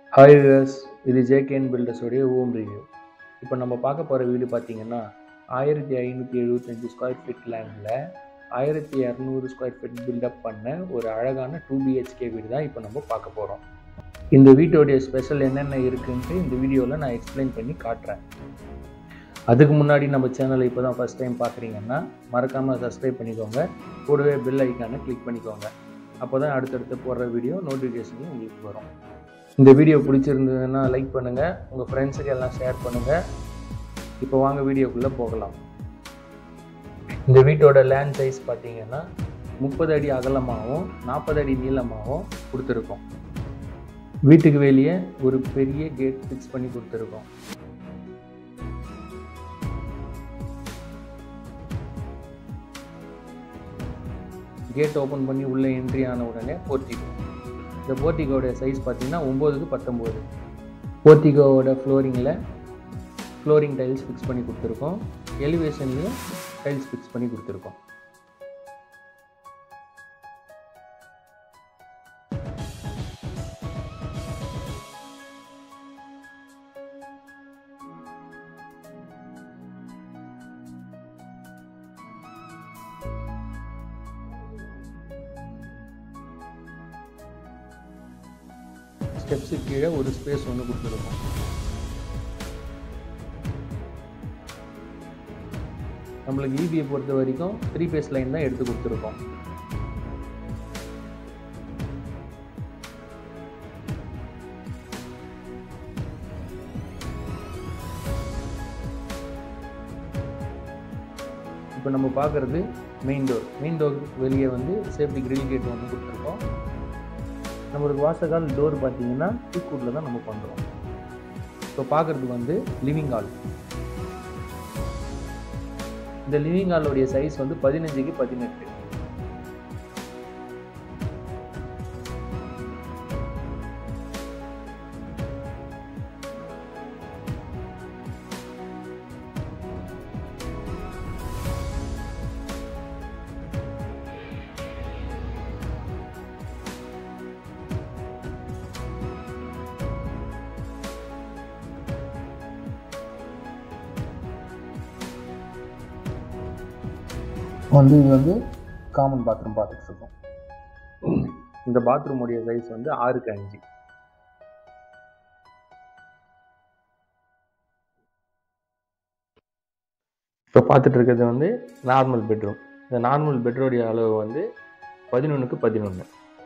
hi viewers இது JKN பில்டர்ஸோடைய home review இப்போ நம்ம பார்க்க போகிற வீடு பார்த்தீங்கன்னா ஆயிரத்தி ஐநூற்றி எழுபத்தஞ்சி ஸ்கொயர் ஃபீட் லேண்டில் ஆயிரத்தி இரநூறு ஸ்கொயர் ஃபீட் பில்டப் பண்ண ஒரு அழகான டூ பிஹெச்கே வீடு தான் இப்போ நம்ம பார்க்க போகிறோம் இந்த வீட்டோடைய ஸ்பெஷல் என்னென்ன இருக்குன்ட்டு இந்த வீடியோவில் நான் எக்ஸ்பிளைன் பண்ணி காட்டுறேன் அதுக்கு முன்னாடி நம்ம சேனலை இப்போ தான் ஃபஸ்ட் டைம் பார்க்குறீங்கன்னா மறக்காமல் சப்ஸ்கிரைப் பண்ணிக்கோங்க கூடவே பெல் ஐக்கானை கிளிக் பண்ணிக்கோங்க அப்போ தான் அடுத்தடுத்து போடுற வீடியோ நோட்டிஃபிகேஷன் உங்களுக்கு வரும் இந்த வீடியோ பிடிச்சிருந்ததுன்னா லைக் பண்ணுங்கள் உங்கள் ஃப்ரெண்ட்ஸுக்கு எல்லாம் ஷேர் பண்ணுங்கள் இப்போ வாங்க வீடியோக்குள்ளே போகலாம் இந்த வீட்டோட லேண்ட் சைஸ் பார்த்தீங்கன்னா முப்பது அடி அகலமாகவும் நாற்பது அடி நீளமாகவும் கொடுத்துருக்கோம் வீட்டுக்கு வெளியே ஒரு பெரிய கேட் ஃபிக்ஸ் பண்ணி கொடுத்துருக்கோம் கேட் ஓப்பன் பண்ணி உள்ளே என்ட்ரி ஆன உடனே போர்ட்டிகோ இந்த போர்ட்டிகோட சைஸ் பார்த்தீங்கன்னா ஒம்போதுக்கு பத்தொம்போது போர்ட்டிகோவோட ஃப்ளோரிங்கில் ஃப்ளோரிங் டைல்ஸ் ஃபிக்ஸ் பண்ணி கொடுத்துருக்கோம் எலிவேஷன்லேயும் டைல்ஸ் ஃபிக்ஸ் பண்ணி கொடுத்துருக்கோம் ஸ்டெப்ஸு கீழே ஒரு ஸ்பேஸ் ஒன்று கொடுத்துருக்கோம் நம்மளுக்கு ஈபியை பொறுத்த வரைக்கும் த்ரீ பேஸ் லைன் தான் எடுத்து கொடுத்துருக்கோம் இப்போ நம்ம பார்க்குறது மெயின் டோர் மெயின் டோர் வெளியே வந்து சேஃப்டி கிரில் கேட் ஒன்று கொடுத்துருக்கோம் நம்மளுக்கு வாசகால் டோர் பார்த்தீங்கன்னா டீக்கூட்டில் தான் நம்ம பண்ணுறோம் இப்போ பார்க்குறதுக்கு வந்து லிவிங் ஹால் இந்த லிவிங் ஹாலோடைய சைஸ் வந்து பதினஞ்சுக்கு பதினெட்டு வந்து இது வந்து காமன் பாத்ரூம் பார்த்துட்டு இருக்கோம் இந்த பாத்ரூமுடைய சைஸ் வந்து ஆறுக்கு அஞ்சு இப்போ பார்த்துட்டு இருக்கிறது வந்து நார்மல் பெட்ரூம் இந்த நார்மல் பெட்ரோடைய அளவு வந்து பதினொன்றுக்கு பதினொன்று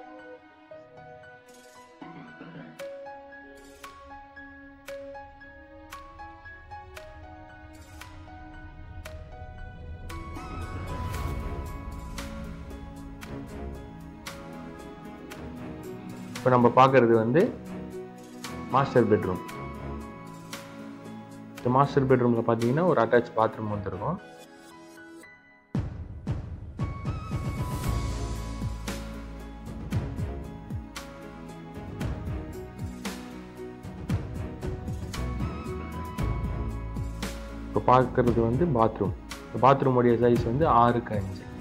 இப்போ நம்ம பார்க்குறது வந்து மாஸ்டர் பெட்ரூம் இந்த மாஸ்டர் பெட்ரூமில் பார்த்தீங்கன்னா ஒரு அட்டாச் பாத்ரூம் வந்துருக்கும் இப்போ பார்க்குறது வந்து பாத்ரூம் இந்த பாத்ரூமுடைய சைஸ் வந்து ஆறுக்கு அஞ்சு